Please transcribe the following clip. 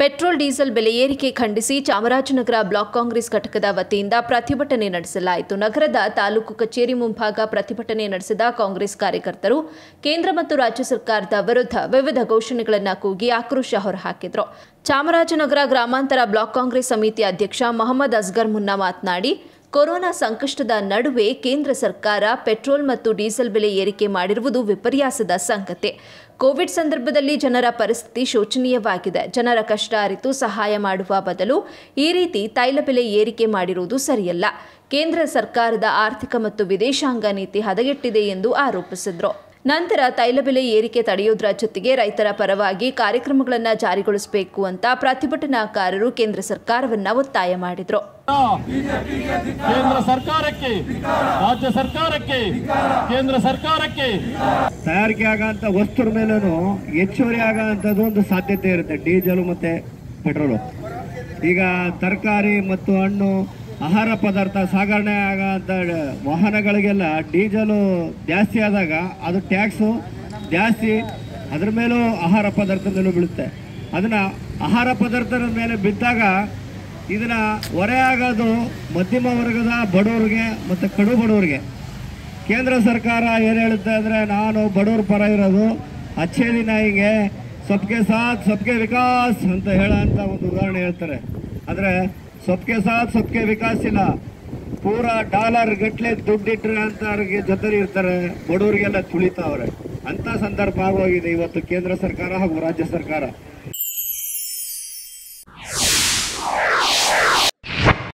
petrol diesel ಬೆಲೆ ಏರಿಕೆ ಖಂಡಿಸಿ ಚಾಮರಾಜನಗರ ಬ್ಲಾಕ್ ಕಾಂಗ್ರೆಸ್ ಘಟಕದ ವತಿಯಿಂದ ಪ್ರತಿಭಟನೆ ನಡೆಸಲಾಯಿತು ನಗರದ ತಾಲೂಕು ಕಚೇರಿ ಮುಂಭಾಗ ಪ್ರತಿಭಟನೆ ನಡೆಸಿದ ಕಾಂಗ್ರೆಸ್ ಕಾರ್ಯಕರ್ತರು ಕೇಂದ್ರ ಮತ್ತು ರಾಜ್ಯ ಸರ್ಕಾರದ ವಿರುದ್ಧ ವಿವಿಧ ಘೋಷಣೆಗಳನ್ನು ಕೂಗಿ ಆಕ್ರೋಶ ಹೊರಹಾಕಿದರು ಚಾಮರಾಜನಗರ ಗ್ರಾಮಾಂತರ ಬ್ಲಾಕ್ ಕಾಂಗ್ರೆಸ್ ಸಮಿತಿ ಅಧ್ಯಕ್ಷ ಮೊಹಮ್ಮದ್ ಅಸ್ಗರ್ ಮುನ್ನಾ ಮಾತನಾಡಿ ಕೊರೋನಾ ಸಂಕಷ್ಟದ ನಡುವೆ ಕೇಂದ್ರ ಸರ್ಕಾರ ಪೆಟ್ರೋಲ್ ಮತ್ತು ಡೀಸೆಲ್ ಬೆಲೆ ಏರಿಕೆ ಮಾಡಿರುವುದು ವಿಪರ್ಯಾಸದ ಸಂಗತಿ ಕೋವಿಡ್ ಸಂದರ್ಭದಲ್ಲಿ ಜನರ ಪರಿಸ್ಥಿತಿ ಶೋಚನೀಯವಾಗಿದೆ ಜನರ ಕಷ್ಟ ಅರಿತು ಸಹಾಯ ಮಾಡುವ ಬದಲು ಈ ರೀತಿ ತೈಲ ಬೆಲೆ ಏರಿಕೆ ಮಾಡಿರುವುದು ಸರಿಯಲ್ಲ ಕೇಂದ್ರ ಸರ್ಕಾರದ ಆರ್ಥಿಕ ಮತ್ತು ವಿದೇಶಾಂಗ ನೀತಿ ಹದಗೆಟ್ಟಿದೆ ಎಂದು ಆರೋಪಿಸಿದರು ನಂತರ ತೈಲ ಬೆಲೆ ಏರಿಕೆ ತಡೆಯೋದ್ರ ಜೊತೆಗೆ ರೈತರ ಪರವಾಗಿ ಕಾರ್ಯಕ್ರಮಗಳನ್ನು ಜಾರಿಗೊಳಿಸಬೇಕು ಅಂತ ಪ್ರತಿಭಟನಾಕಾರರು ಕೇಂದ್ರ ಸರ್ಕಾರವನ್ನ ಒತ್ತಾಯ ಮಾಡಿದರು ಕೇಂದ್ರ ಸರ್ಕಾರಕ್ಕೆ ರಾಜ್ಯ ಸರ್ಕಾರಕ್ಕೆ ಕೇಂದ್ರ ಸರ್ಕಾರಕ್ಕೆ ತಯಾರಿಕೆ ಆಗಂತ ವಸ್ತುರ ಮೇಲೂ ಹೆಚ್ಚುವರಿ ಆಗಂಥದ್ದು ಒಂದು ಸಾಧ್ಯತೆ ಇರುತ್ತೆ ಡೀಸೆಲ್ ಮತ್ತೆ ಪೆಟ್ರೋಲು ಈಗ ತರಕಾರಿ ಮತ್ತು ಹಣ್ಣು ಆಹಾರ ಪದಾರ್ಥ ಸಾಗಣೆ ಆಗಂತ ವಾಹನಗಳಿಗೆಲ್ಲ ಡೀಸೆಲು ಜಾಸ್ತಿ ಆದಾಗ ಅದು ಟ್ಯಾಕ್ಸು ಜಾಸ್ತಿ ಅದ್ರ ಮೇಲೂ ಆಹಾರ ಪದಾರ್ಥದ ಮೇಲೂ ಬೀಳುತ್ತೆ ಅದನ್ನ ಆಹಾರ ಪದಾರ್ಥದ ಮೇಲೆ ಬಿದ್ದಾಗ ಇದನ್ನ ಹೊರೆ ಆಗೋದು ಮಧ್ಯಮ ವರ್ಗದ ಬಡವರಿಗೆ ಮತ್ತು ಕಡು ಬಡವರಿಗೆ ಕೇಂದ್ರ ಸರ್ಕಾರ ಏನು ಹೇಳುತ್ತೆ ಅಂದರೆ ನಾನು ಬಡವ್ರ ಪರ ಇರೋದು ಅಚ್ಚೇ ದಿನ ಹೀಗೆ ಸಬ್ಕೆ ಸಾಥ್ ಸಬ್ಕೆ ವಿಕಾಸ್ ಅಂತ ಹೇಳೋ ಅಂತ ಒಂದು ಉದಾಹರಣೆ ಹೇಳ್ತಾರೆ ಆದರೆ ಸಬ್ಕೆ ಸಾಥ್ ಸಬ್ಕೆ ವಿಕಾಸ್ ಇಲ್ಲ ಪೂರ ಡಾಲರ್ ಗಟ್ಲೆ ದುಡ್ಡಿಟ್ರೆ ಅಂತ ಅವ್ರಿಗೆ ಜೊತೆಲಿ ಇರ್ತಾರೆ ಬಡವರಿಗೆಲ್ಲ ತುಳಿತಾವ್ರೆ ಅಂತ ಸಂದರ್ಭ ಆಗೋಗಿದೆ ಇವತ್ತು ಕೇಂದ್ರ ಸರ್ಕಾರ ಹಾಗೂ ರಾಜ್ಯ ಸರ್ಕಾರ